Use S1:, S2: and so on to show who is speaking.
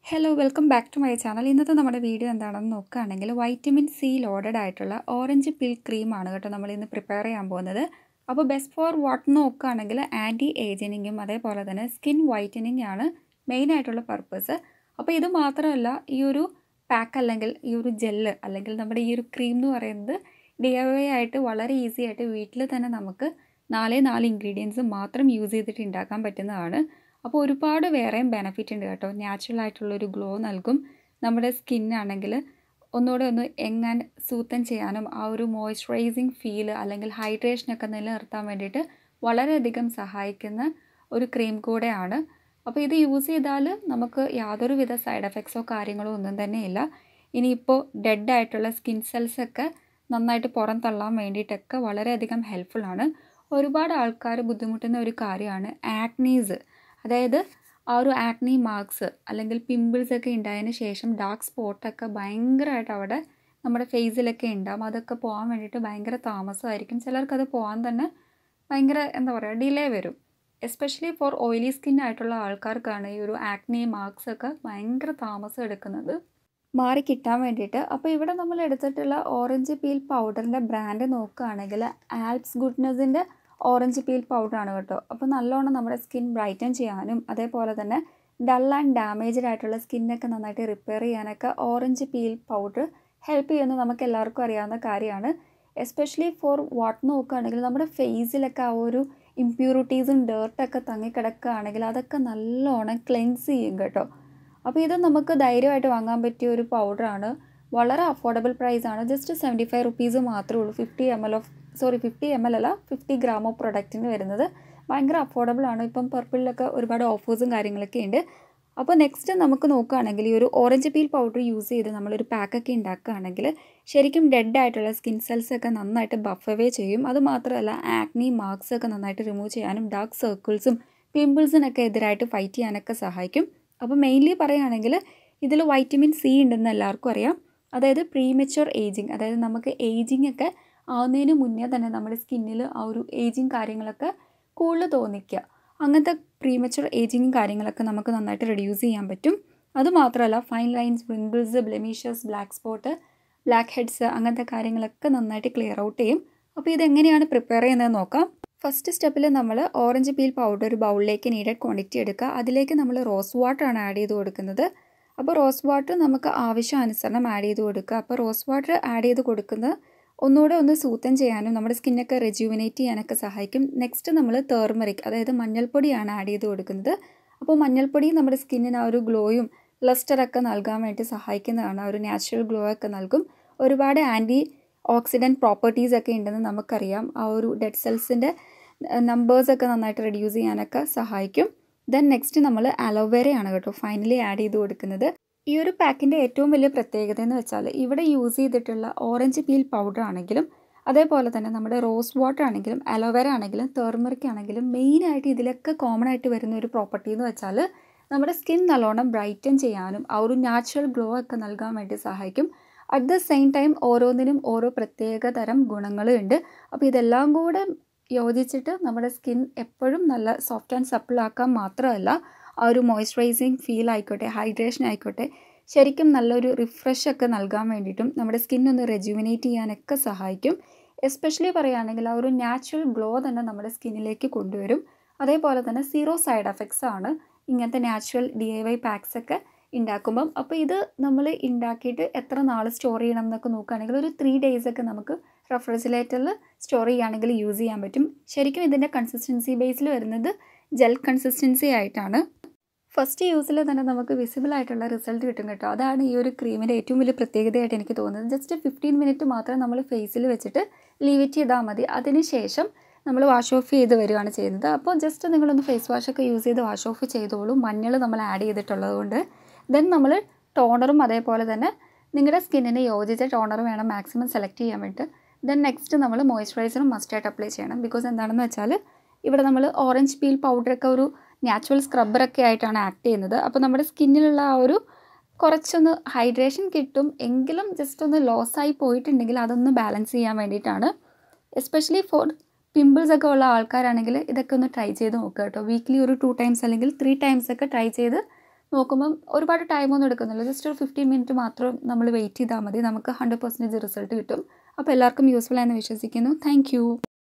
S1: hello welcome back to my channel ഇന്നത്തെ നമ്മുടെ video എന്താണെന്ന് നോക്കുകയാണെങ്കിൽ വൈറ്റമിൻ സി ലോഡഡ് ആയിട്ടുള്ള ഓറഞ്ച് പിൽ ക്രീമാണ് കേട്ടോ നമ്മൾ ഇന്ന് പ്രിപ്പയർ ചെയ്യാൻ പോകുന്നത് അപ്പോൾ ബെസ്റ്റ് ഫോർ വാട്ട് നോക്കുകയാണെങ്കിൽ ആൻറ്റി ഏജിനിങ്ങും അതേപോലെ തന്നെ സ്കിൻ വൈറ്റനിങ് ആണ് മെയിൻ ആയിട്ടുള്ള പർപ്പസ് അപ്പോൾ ഇത് മാത്രമല്ല ഈ ഒരു പാക്ക് അല്ലെങ്കിൽ ഈ ഒരു ജെല്ല് അല്ലെങ്കിൽ നമ്മുടെ ഈ ഒരു ക്രീം എന്ന് പറയുന്നത് ഡി ഐ വൈ ആയിട്ട് വളരെ ഈസി ആയിട്ട് വീട്ടിൽ തന്നെ നമുക്ക് നാലേ നാല് ഇൻഗ്രീഡിയൻസ് മാത്രം യൂസ് ചെയ്തിട്ട് ഉണ്ടാക്കാൻ പറ്റുന്നതാണ് അപ്പോൾ ഒരുപാട് വേറെയും ബെനഫിറ്റ് ഉണ്ട് കേട്ടോ നാച്ചുറൽ ആയിട്ടുള്ളൊരു ഗ്ലോ നൽകും നമ്മുടെ സ്കിന്നാണെങ്കിൽ ഒന്നുകൂടെ ഒന്ന് എങ്ങാൻ സൂത്തൻ ചെയ്യാനും ആ ഒരു മോയ്സ്ചറൈസിങ് ഫീൽ അല്ലെങ്കിൽ ഹൈഡ്രേഷനൊക്കെ നിലനിർത്താൻ വേണ്ടിയിട്ട് വളരെയധികം സഹായിക്കുന്ന ഒരു ക്രീം കൂടെയാണ് അപ്പോൾ ഇത് യൂസ് ചെയ്താൽ നമുക്ക് യാതൊരുവിധ സൈഡ് എഫക്ട്സോ കാര്യങ്ങളോ ഒന്നും തന്നെ ഇല്ല ഇനിയിപ്പോൾ ഡെഡ് ആയിട്ടുള്ള സ്കിൻ സെൽസൊക്കെ നന്നായിട്ട് പുറം തള്ളാൻ വേണ്ടിയിട്ടൊക്കെ വളരെയധികം ഹെൽപ്ഫുള്ളാണ് ഒരുപാട് ആൾക്കാർ ബുദ്ധിമുട്ടുന്ന ഒരു കാര്യമാണ് ആക്നീസ് അതായത് ആ ഒരു ആക്നി മാർക്സ് അല്ലെങ്കിൽ പിമ്പിൾസ് ഒക്കെ ഉണ്ടായതിന് ശേഷം ഡാർക്ക് സ്പോട്ടൊക്കെ ഭയങ്കരമായിട്ട് അവിടെ നമ്മുടെ ഫേസിലൊക്കെ ഉണ്ടാവും അതൊക്കെ പോകാൻ വേണ്ടിയിട്ട് ഭയങ്കര താമസമായിരിക്കും ചിലർക്കത് പോകാൻ തന്നെ ഭയങ്കര എന്താ പറയുക ഡിലേ വരും എസ്പെഷ്യലി ഫോർ ഓയിലി സ്കിൻ ആയിട്ടുള്ള ആൾക്കാർക്കാണ് ഈ ഒരു ആക്നി മാർക്സ് ഒക്കെ ഭയങ്കര താമസം എടുക്കുന്നത് മാറി കിട്ടാൻ വേണ്ടിയിട്ട് അപ്പോൾ ഇവിടെ നമ്മൾ എടുത്തിട്ടുള്ള ഓറഞ്ച് പീൽ പൗഡറിൻ്റെ ബ്രാൻഡ് നോക്കുകയാണെങ്കിൽ ആൽപ്സ് ഗുഡ്നസിൻ്റെ ഓറഞ്ച് പീൽ പൗഡറാണ് കേട്ടോ അപ്പോൾ നല്ലോണം നമ്മുടെ സ്കിൻ ബ്രൈറ്റൻ ചെയ്യാനും അതേപോലെ തന്നെ ഡൾ ആൻഡ് ഡാമേജ്ഡ് ആയിട്ടുള്ള സ്കിന്നൊക്കെ നന്നായിട്ട് റിപ്പയർ ചെയ്യാനൊക്കെ ഓറഞ്ച് പീൽ പൗഡർ ഹെൽപ്പ് ചെയ്യുന്നത് നമുക്ക് എല്ലാവർക്കും അറിയാവുന്ന കാര്യമാണ് എസ്പെഷ്യലി ഫോർ വാട്ട് നോക്കുകയാണെങ്കിൽ നമ്മുടെ ഫേസിലൊക്കെ ആ ഒരു ഇമ്പ്യൂരിറ്റീസും ഡേർട്ടൊക്കെ തങ്ങിക്കിടക്കുകയാണെങ്കിൽ അതൊക്കെ നല്ലോണം ക്ലെൻസ് ചെയ്യും കേട്ടോ അപ്പോൾ ഇത് നമുക്ക് ധൈര്യമായിട്ട് വാങ്ങാൻ പറ്റിയ ഒരു പൗഡറാണ് വളരെ അഫോർഡബിൾ പ്രൈസാണ് ജസ്റ്റ് സെവൻറ്റി ഫൈവ് റുപ്പീസ് മാത്രമേ ഉള്ളൂ fifty M L of sorry fifty M L അല്ല ഫിഫ്റ്റി ഗ്രാം ഓഫ് പ്രൊഡക്റ്റിന് വരുന്നത് ഭയങ്കര അഫോർഡബിൾ ആണ് ഇപ്പം പർപ്പിളിലൊക്കെ ഒരുപാട് ഓഫേഴ്സും കാര്യങ്ങളൊക്കെ ഉണ്ട് അപ്പോൾ നെക്സ്റ്റ് നമുക്ക് നോക്കുകയാണെങ്കിൽ ഈ ഒരു ഓറഞ്ച് പീൽ പൗഡർ യൂസ് ചെയ്ത് നമ്മളൊരു പാക്കൊക്കെ ഉണ്ടാക്കുകയാണെങ്കിൽ ശരിക്കും ഡെഡ് ആയിട്ടുള്ള സ്കിൻ സെൽസ് ഒക്കെ നന്നായിട്ട് ബഫ് അവേ ചെയ്യും അത് മാത്രമല്ല ആക്നി മാർക്സ് ഒക്കെ നന്നായിട്ട് റിമൂവ് ചെയ്യാനും ഡാർക്ക് സർക്കിൾസും പിമ്പിൾസിനൊക്കെ എതിരായിട്ട് ഫൈറ്റ് ചെയ്യാനൊക്കെ സഹായിക്കും അപ്പോൾ മെയിൻലി പറയുകയാണെങ്കിൽ ഇതിൽ വൈറ്റമിൻ സി ഉണ്ടെന്ന് എല്ലാവർക്കും അറിയാം അതായത് പ്രീമെച്യൂർ ഏജിങ് അതായത് നമുക്ക് ഏജിങ് ഒക്കെ ആവുന്നതിന് മുന്നേ തന്നെ നമ്മുടെ സ്കിന്നിൽ ആ ഒരു ഏജിങ് കാര്യങ്ങളൊക്കെ കൂടുതൽ തോന്നിക്കുക അങ്ങനത്തെ പ്രീമെച്യൂർ ഏജിങ് കാര്യങ്ങളൊക്കെ നമുക്ക് നന്നായിട്ട് റെഡ്യൂസ് ചെയ്യാൻ പറ്റും അതുമാത്രമല്ല fine lines wrinkles blemishes black spot blackheads അങ്ങനത്തെ കാര്യങ്ങളൊക്കെ നന്നായിട്ട് ക്ലിയർ ഔട്ട് ചെയ്യും അപ്പോൾ ഇതെങ്ങനെയാണ് പ്രിപ്പയർ ചെയ്യുന്നത് നോക്കാം ഫസ്റ്റ് സ്റ്റെപ്പിൽ നമ്മൾ ഓറഞ്ച് പീൽ പൗഡർ ഒരു ബൗളിലേക്ക് നീഡഡ് ക്വാണ്ടിറ്റി എടുക്കുക അതിലേക്ക് നമ്മൾ റോസ് വാട്ടറാണ് ആഡ് ചെയ്ത് കൊടുക്കുന്നത് അപ്പോൾ റോസ് വാട്ടർ നമുക്ക് ആവശ്യാനുസരണം ആഡ് ചെയ്ത് കൊടുക്കുക അപ്പോൾ റോസ് വാട്ടർ ആഡ് ചെയ്ത് കൊടുക്കുന്നത് ഒന്നുകൂടെ ഒന്ന് സൂത്തൻ ചെയ്യാനും നമ്മുടെ സ്കിന്നൊക്കെ റെജ്യൂവിനേറ്റ് ചെയ്യാനൊക്കെ സഹായിക്കും നെക്സ്റ്റ് നമ്മൾ തേർമറിക് അതായത് മഞ്ഞൾപ്പൊടിയാണ് ആഡ് ചെയ്ത് കൊടുക്കുന്നത് അപ്പോൾ മഞ്ഞൾപ്പൊടി നമ്മുടെ സ്കിന്നിന് ആ ഒരു ഗ്ലോയും ലസ്റ്ററൊക്കെ നൽകാൻ വേണ്ടി സഹായിക്കുന്നതാണ് ആ ഒരു നാച്ചുറൽ ഗ്ലോ ഒക്കെ നൽകും ഒരുപാട് ആൻറ്റി ഓക്സിഡൻറ്റ് പ്രോപ്പർട്ടീസ് ഒക്കെ ഉണ്ടെന്ന് നമുക്കറിയാം ആ ഒരു ഡെഡ് സെൽസിൻ്റെ നമ്പേഴ്സൊക്കെ നന്നായിട്ട് റെഡ്യൂസ് ചെയ്യാനൊക്കെ സഹായിക്കും ദെൻ നെക്സ്റ്റ് നമ്മൾ അലോവേരയാണ് കേട്ടോ ഫൈനലി ആഡ് ചെയ്ത് കൊടുക്കുന്നത് ഈ ഒരു പാക്കിൻ്റെ ഏറ്റവും വലിയ പ്രത്യേകത എന്ന് വെച്ചാൽ ഇവിടെ യൂസ് ചെയ്തിട്ടുള്ള ഓറഞ്ച് പീൽ പൗഡർ ആണെങ്കിലും അതേപോലെ തന്നെ നമ്മുടെ റോസ് വാട്ടർ ആണെങ്കിലും അലോവേര ആണെങ്കിലും തെർമറിക് ആണെങ്കിലും മെയിനായിട്ട് ഇതിലൊക്കെ കോമൺ ആയിട്ട് വരുന്ന ഒരു പ്രോപ്പർട്ടി എന്ന് വെച്ചാൽ നമ്മുടെ സ്കിൻ നല്ലോണം ബ്രൈറ്റൻ ചെയ്യാനും ആ ഒരു നാച്ചുറൽ ഗ്ലോ ഒക്കെ നൽകാൻ വേണ്ടി സഹായിക്കും അറ്റ് ദ സെയിം ടൈം ഓരോന്നിനും ഓരോ പ്രത്യേക തരം ഗുണങ്ങളും ഉണ്ട് അപ്പോൾ ഇതെല്ലാം കൂടെ യോജിച്ചിട്ട് നമ്മുടെ സ്കിൻ എപ്പോഴും നല്ല സോഫ്റ്റ് ആൻഡ് സപ്പിൾ ആക്കാൻ മാത്രമല്ല ആ ഒരു മോയ്സ്ചറൈസിങ് ഫീൽ ആയിക്കോട്ടെ ഹൈഡ്രേഷൻ ആയിക്കോട്ടെ ശരിക്കും നല്ലൊരു റിഫ്രഷ് ഒക്കെ നൽകാൻ വേണ്ടിയിട്ടും നമ്മുടെ സ്കിൻ ഒന്ന് റെജ്യൂമിനേറ്റ് ചെയ്യാനൊക്കെ സഹായിക്കും എസ്പെഷ്യലി പറയുകയാണെങ്കിൽ ആ ഒരു നാച്ചുറൽ ഗ്ലോ തന്നെ നമ്മുടെ സ്കിന്നിലേക്ക് കൊണ്ടുവരും അതേപോലെ തന്നെ സീറോ സൈഡ് എഫക്ട്സ് ആണ് ഇങ്ങനത്തെ natural D I Y packs ഒക്കെ ഉണ്ടാക്കുമ്പം അപ്പോൾ ഇത് നമ്മൾ ഉണ്ടാക്കിയിട്ട് എത്ര നാൾ സ്റ്റോർ ചെയ്യണം എന്നൊക്കെ നോക്കുകയാണെങ്കിൽ ഒരു ത്രീ ഡേയ്സ് ഒക്കെ നമുക്ക് റെഫ്രിജറേറ്ററിൽ സ്റ്റോർ ചെയ്യുകയാണെങ്കിൽ യൂസ് ചെയ്യാൻ പറ്റും ശരിക്കും ഇതിൻ്റെ കൺസിസ്റ്റൻസി ബേസിൽ വരുന്നത് ജെൽ കൺസിസ്റ്റൻസി ആയിട്ടാണ് ഫസ്റ്റ് യൂസിൽ തന്നെ നമുക്ക് വിസിബിൾ ആയിട്ടുള്ള റിസൾട്ട് കിട്ടും കേട്ടോ അതാണ് ഈ ഒരു ക്രീമിൻ്റെ ഏറ്റവും വലിയ പ്രത്യേകതയായിട്ട് എനിക്ക് തോന്നുന്നത് ജസ്റ്റ് ഫിഫ്റ്റീൻ മിനിറ്റ് മാത്രം നമ്മൾ ഫേസിൽ വെച്ചിട്ട് ലീവ് ഇറ്റ് ചെയ്താൽ മതി അതിനുശേഷം നമ്മൾ വാഷ് ഓഫ് ചെയ്ത് വരികയാണ് ചെയ്യുന്നത് അപ്പോൾ ജസ്റ്റ് നിങ്ങളൊന്ന് ഫേസ് വാഷൊക്കെ യൂസ് ചെയ്ത് വാഷ് ഓഫ് ചെയ്തോളൂ മഞ്ഞൾ നമ്മൾ ആഡ് ചെയ്തിട്ടുള്ളത് കൊണ്ട് ദെൻ നമ്മൾ ടോണറും അതേപോലെ തന്നെ നിങ്ങളുടെ സ്കിന്നിന് യോജിച്ച ടോണർ വേണം മാക്സിമം സെലക്ട് ചെയ്യാൻ വേണ്ടിയിട്ട് ദെൻ നെക്സ്റ്റ് നമ്മൾ മോയ്സ്ചറൈസറും മസ്റ്റായിട്ട് അപ്ലൈ ചെയ്യണം ബിക്കോസ് എന്താണെന്ന് വെച്ചാൽ ഇവിടെ നമ്മൾ ഓറഞ്ച് പീൽ പൗഡറൊക്കെ ഒരു നാച്ചുറൽ സ്ക്രബ്ബറൊക്കെ ആയിട്ടാണ് ആക്ട് ചെയ്യുന്നത് അപ്പോൾ നമ്മുടെ സ്കിന്നിലുള്ള ആ ഒരു കുറച്ചൊന്ന് ഹൈഡ്രേഷൻ കിട്ടും എങ്കിലും ജസ്റ്റ് ഒന്ന് ലോസായി പോയിട്ടുണ്ടെങ്കിൽ അതൊന്ന് ബാലൻസ് ചെയ്യാൻ വേണ്ടിയിട്ടാണ് എസ്പെഷ്യലി ഫോർ പിമ്പിൾസ് ഒക്കെ ഉള്ള ആൾക്കാരാണെങ്കിൽ ഇതൊക്കെ ഒന്ന് ട്രൈ ചെയ്ത് നോക്കുക കേട്ടോ വീക്ക്ലി ഒരു ടു ടൈംസ് അല്ലെങ്കിൽ ത്രീ ടൈംസ് ഒക്കെ ട്രൈ ചെയ്ത് നോക്കുമ്പം ഒരുപാട് ടൈമൊന്നും എടുക്കുന്നില്ല ജസ്റ്റ് ഒരു ഫിഫ്റ്റീൻ മിനിറ്റ് മാത്രം നമ്മൾ വെയിറ്റ് ചെയ്താൽ മതി നമുക്ക് ഹൺഡ്രഡ് പെർസെൻറ്റേജ് റിസൾട്ട് കിട്ടും അപ്പോൾ എല്ലാവർക്കും യൂസ്ഫുൾ ആയെന്ന് വിശ്വസിക്കുന്നു താങ്ക്